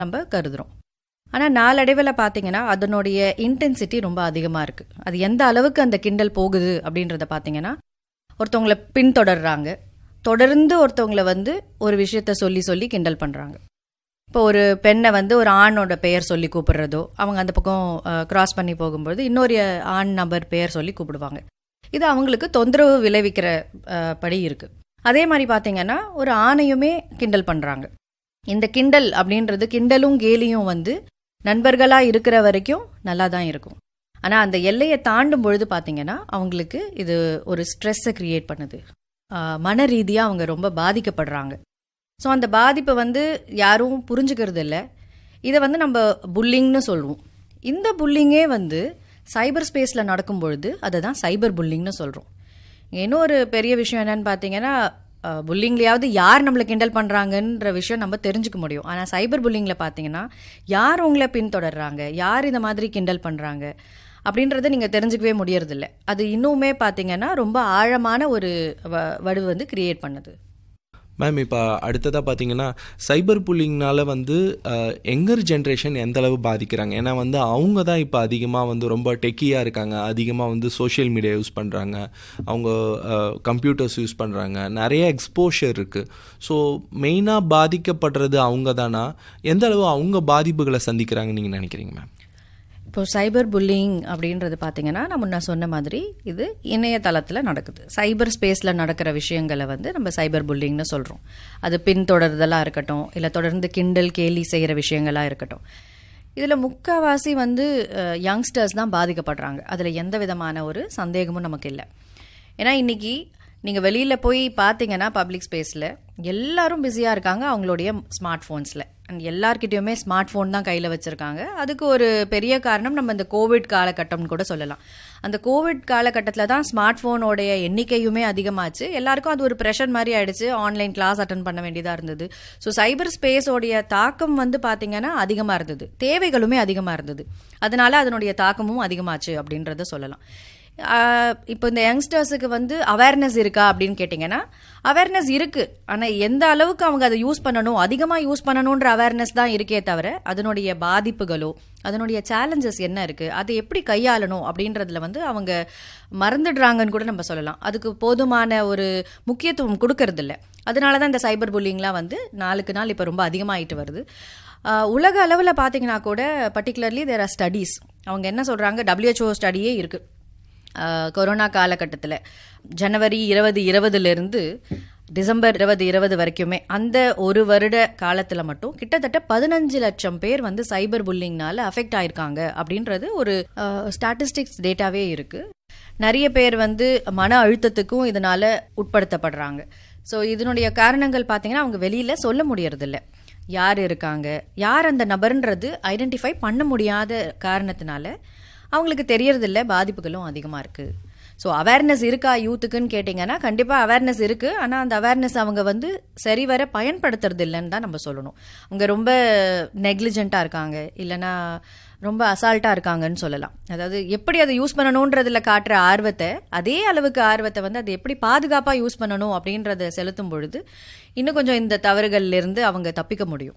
நம்ம கருதுறோம் ஆனால் நாளடைவில் பார்த்தீங்கன்னா அதனுடைய இன்டென்சிட்டி ரொம்ப அதிகமாக இருக்குது அது எந்த அளவுக்கு அந்த கிண்டல் போகுது அப்படின்றத பார்த்தீங்கன்னா ஒருத்தவங்களை பின்தொடர்றாங்க தொடர்ந்து ஒருத்தவங்களை வந்து ஒரு விஷயத்த சொல்லி சொல்லி கிண்டல் பண்ணுறாங்க இப்போ ஒரு பெண்ணை வந்து ஒரு ஆணோட பெயர் சொல்லி கூப்பிடுறதோ அவங்க அந்த பக்கம் கிராஸ் பண்ணி போகும்போது இன்னொரு ஆண் நபர் பெயர் சொல்லி கூப்பிடுவாங்க இது அவங்களுக்கு தொந்தரவு விளைவிக்கிற அஹ், படி இருக்கு அதே மாதிரி பார்த்தீங்கன்னா ஒரு ஆணையுமே கிண்டல் பண்ணுறாங்க இந்த கிண்டல் அப்படின்றது கிண்டலும் கேலியும் வந்து நண்பர்களாக இருக்கிற வரைக்கும் நல்லா தான் இருக்கும் ஆனால் அந்த எல்லையை தாண்டும் பொழுது பார்த்தீங்கன்னா அவங்களுக்கு இது ஒரு ஸ்ட்ரெஸ்ஸை கிரியேட் பண்ணுது ஆஹ் மன ரீதியாக அவங்க ரொம்ப பாதிக்கப்படுறாங்க ஸோ அந்த பாதிப்பை வந்து யாரும் புரிஞ்சுக்கிறது இல்லை இதை வந்து நம்ம புல்லிங்னு சொல்லுவோம் இந்த புல்லிங்கே வந்து சைபர் ஸ்பேஸில் நடக்கும் பொழுது அதை தான் சைபர் புல்லிங்னு சொல்கிறோம் இன்னொரு பெரிய விஷயம் என்னன்னு பார்த்தீங்கன்னா புல்லிங்லையாவது யார் நம்மளை கிண்டல் பண்ணுறாங்கன்ற விஷயம் நம்ம தெரிஞ்சுக்க முடியும் ஆனால் சைபர் புல்லிங்கில் பார்த்தீங்கன்னா யார் உங்களை பின்தொடர்றாங்க யார் இந்த மாதிரி கிண்டல் பண்ணுறாங்க அப்படின்றத நீங்கள் தெரிஞ்சுக்கவே முடியறதில்ல அது இன்னுமே பார்த்தீங்கன்னா ரொம்ப ஆழமான ஒரு வ- வடு வந்து கிரியேட் பண்ணுது மேம் இப்போ அடுத்ததாக பார்த்தீங்கன்னா சைபர் புல்லிங்னால வந்து எங்கர் ஜென்ரேஷன் எந்த அளவு பாதிக்கிறாங்க ஏன்னா வந்து அவங்க தான் இப்போ அதிகமாக வந்து ரொம்ப டெக்கியாக இருக்காங்க அதிகமாக வந்து சோஷியல் மீடியா யூஸ் பண்ணுறாங்க அவங்க கம்ப்யூட்டர்ஸ் யூஸ் பண்ணுறாங்க நிறைய எக்ஸ்போஷர் இருக்குது ஸோ மெயினாக பாதிக்கப்படுறது அவங்க தானா எந்த அளவு அவங்க பாதிப்புகளை சந்திக்கிறாங்கன்னு நீங்கள் நினைக்கிறீங்க மேம் இப்போ சைபர் புல்லிங் அப்படின்றது பார்த்தீங்கன்னா நான் முன்ன சொன்ன மாதிரி இது இணையதளத்தில் நடக்குது சைபர் ஸ்பேஸில் நடக்கிற விஷயங்களை வந்து நம்ம சைபர் புல்லிங்னு சொல்கிறோம் அது பின்தொடர்தலாக இருக்கட்டும் இல்லை தொடர்ந்து கிண்டல் கேலி செய்கிற விஷயங்களாக இருக்கட்டும் இதில் முக்கால்வாசி வந்து யங்ஸ்டர்ஸ் தான் பாதிக்கப்படுறாங்க அதில் எந்த விதமான ஒரு சந்தேகமும் நமக்கு இல்லை ஏன்னா இன்னைக்கு நீங்கள் வெளியில் போய் பார்த்தீங்கன்னா பப்ளிக் ஸ்பேஸில் எல்லாரும் பிஸியாக இருக்காங்க அவங்களுடைய ஸ்மார்ட் ஃபோன்ஸில் அண்ட் எல்லார்கிட்டயுமே ஸ்மார்ட் ஃபோன் தான் கையில் வச்சுருக்காங்க அதுக்கு ஒரு பெரிய காரணம் நம்ம இந்த கோவிட் காலகட்டம்னு கூட சொல்லலாம் அந்த கோவிட் காலகட்டத்தில் தான் ஸ்மார்ட் ஃபோனோடைய எண்ணிக்கையுமே அதிகமாச்சு எல்லாருக்கும் அது ஒரு ப்ரெஷர் மாதிரி ஆயிடுச்சு ஆன்லைன் கிளாஸ் அட்டன் பண்ண வேண்டியதாக இருந்தது ஸோ சைபர் ஸ்பேஸோடைய தாக்கம் வந்து பார்த்தீங்கன்னா அதிகமாக இருந்தது தேவைகளுமே அதிகமாக இருந்தது அதனால அதனுடைய தாக்கமும் அதிகமாச்சு அப்படின்றத சொல்லலாம் ஆஹ் இப்போ இந்த யங்ஸ்டர்ஸுக்கு வந்து அவேர்னஸ் இருக்கா அப்படின்னு கேட்டிங்கன்னா அவேர்னஸ் இருக்கு ஆனால் எந்த அளவுக்கு அவங்க அதை யூஸ் பண்ணணும் அதிகமாக யூஸ் பண்ணணுன்ற அவேர்னஸ் தான் இருக்கே தவிர அதனுடைய பாதிப்புகளோ அதனுடைய சேலஞ்சஸ் என்ன இருக்கு அதை எப்படி கையாளணும் அப்படின்றதுல வந்து அவங்க மறந்துடுறாங்கன்னு கூட நம்ம சொல்லலாம் அதுக்கு போதுமான ஒரு முக்கியத்துவம் கொடுக்கறதில்ல அதனால தான் இந்த சைபர் புல்லிங்லாம் வந்து நாளுக்கு நாள் இப்போ ரொம்ப அதிகமாயிட்டு வருது ஆஹ் உலக அளவில் பார்த்தீங்கன்னா கூட பர்டிகுலர்லி தேர் ஆர் ஸ்டடீஸ் அவங்க என்ன சொல்கிறாங்க WHO ஸ்டடியே இருக்குது கொரோனா காலகட்டத்தில் ஜனவரி இருபது இருபதுலேருந்து டிசம்பர் இருபது இருபது வரைக்குமே அந்த ஒரு வருட காலத்தில் மட்டும் கிட்டத்தட்ட பதினஞ்சு லட்சம் பேர் வந்து சைபர் புல்லிங்னால அஃபெக்ட் ஆயிருக்காங்க அப்படின்றது ஒரு ஸ்டாட்டிஸ்டிக்ஸ் டேட்டாவே இருக்கு நிறைய பேர் வந்து மன அழுத்தத்துக்கும் இதனால உட்படுத்தப்படுறாங்க ஸோ இதனுடைய காரணங்கள் பார்த்தீங்கன்னா அவங்க வெளியில சொல்ல முடியறதில்ல யார் இருக்காங்க யார் அந்த நபர்ன்றது ஐடென்டிஃபை பண்ண முடியாத காரணத்தினால அவங்களுக்கு தெரியறதில்ல பாதிப்புகளும் அதிகமாக இருக்குது ஸோ அவேர்னஸ் இருக்கா யூத்துக்குன்னு கேட்டிங்கன்னா கண்டிப்பாக அவேர்னஸ் இருக்குது ஆனால் அந்த அவேர்னஸ் அவங்க வந்து சரிவர பயன்படுத்துறது இல்லைன்னு தான் நம்ம சொல்லணும் அவங்க ரொம்ப நெக்லிஜென்ட்டாக இருக்காங்க இல்லைன்னா ரொம்ப அசால்ட்டாக இருக்காங்கன்னு சொல்லலாம் அதாவது எப்படி அதை யூஸ் பண்ணணுன்றதுல காட்டுற ஆர்வத்தை அதே அளவுக்கு ஆர்வத்தை வந்து அதை எப்படி பாதுகாப்பாக யூஸ் பண்ணணும் அப்படின்றத செலுத்தும் பொழுது இன்னும் கொஞ்சம் இந்த தவறுகள்ல இருந்து அவங்க தப்பிக்க முடியும்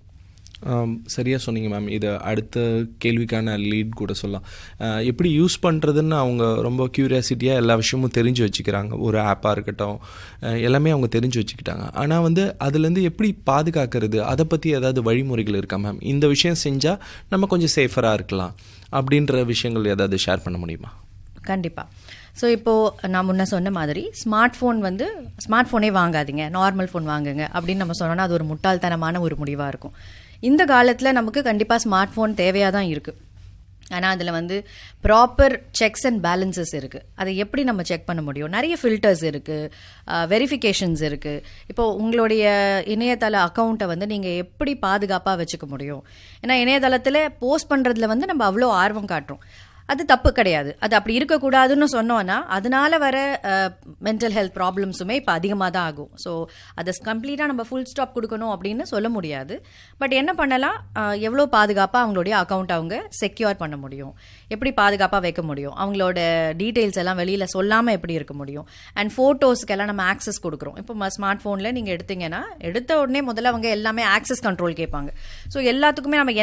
சரியாக சொன்னீங்க மேம் இது அடுத்த கேள்விக்கான லீட் கூட சொல்லலாம் அஹ், எப்படி யூஸ் பண்ணுறதுன்னு அவங்க ரொம்ப க்யூரியாசிட்டியாக எல்லா விஷயமும் தெரிஞ்சு வச்சுக்கிறாங்க ஒரு ஆப்பாக இருக்கட்டும் அஹ், எல்லாமே அவங்க தெரிஞ்சு வச்சுக்கிட்டாங்க ஆனால் வந்து அதுலேருந்து எப்படி பாதுகாக்கிறது அதை பற்றி ஏதாவது வழிமுறைகள் இருக்கா மேம் இந்த விஷயம் செஞ்சால் நம்ம கொஞ்சம் சேஃபராக இருக்கலாம் அப்படின்ற விஷயங்கள் ஏதாவது ஷேர் பண்ண முடியுமா கண்டிப்பாக ஸோ இப்போது நான் முன்ன சொன்ன மாதிரி ஸ்மார்ட் ஃபோன் வந்து ஸ்மார்ட் ஃபோனே வாங்காதீங்க நார்மல் ஃபோன் வாங்குங்க அப்படின்னு நம்ம சொன்னோன்னா அது ஒரு முட்டாள்தனமான ஒரு முடிவாக இருக்கும் இந்த காலத்தில் நமக்கு கண்டிப்பாக ஸ்மார்ட் ஃபோன் தேவையாக தான் இருக்குது ஆனால் அதில் வந்து ப்ராப்பர் செக்ஸ் அண்ட் பேலன்சஸ் இருக்குது அதை எப்படி நம்ம செக் பண்ண முடியும் நிறைய ஃபில்டர்ஸ் இருக்குது வெரிஃபிகேஷன்ஸ் இருக்குது இப்போ உங்களுடைய இணையதள அக்கௌண்ட்டை வந்து நீங்கள் எப்படி பாதுகாப்பாக வச்சுக்க முடியும் ஏன்னா இணையதளத்தில் போஸ்ட் பண்ணுறதுல வந்து நம்ம அவ்வளோ ஆர்வம் காட்டுறோம் அது தப்பு கிடையாது அது அப்படி இருக்கக்கூடாதுன்னு சொன்னோன்னா அதனால வர மென்டல் ஹெல்த் ப்ராப்ளம்ஸுமே இப்போ அதிகமாக தான் ஆகும் ஸோ அதை கம்ப்ளீட்டாக நம்ம ஃபுல் ஸ்டாப் கொடுக்கணும் அப்படின்னு சொல்ல முடியாது பட் என்ன பண்ணலாம் அஹ், எவ்வளோ பாதுகாப்பாக அவங்களுடைய அக்கௌண்ட் அவங்க செக்யூர் பண்ண முடியும் எப்படி பாதுகாப்பாக வைக்க முடியும் அவங்களோட டீட்டெயில்ஸ் எல்லாம் வெளியில் சொல்லாமல் எப்படி இருக்க முடியும் அண்ட் ஃபோட்டோஸ்க்கெல்லாம் நம்ம ஆக்சஸ் கொடுக்குறோம் இப்போ ஸ்மார்ட் ஃபோனில் நீங்கள் எடுத்தீங்கன்னா எடுத்த உடனே முதல்ல அவங்க எல்லாமே ஆக்சஸ் கண்ட்ரோல் கேட்பாங்க ஸோ எல்லாத்துக்குமே நம்ம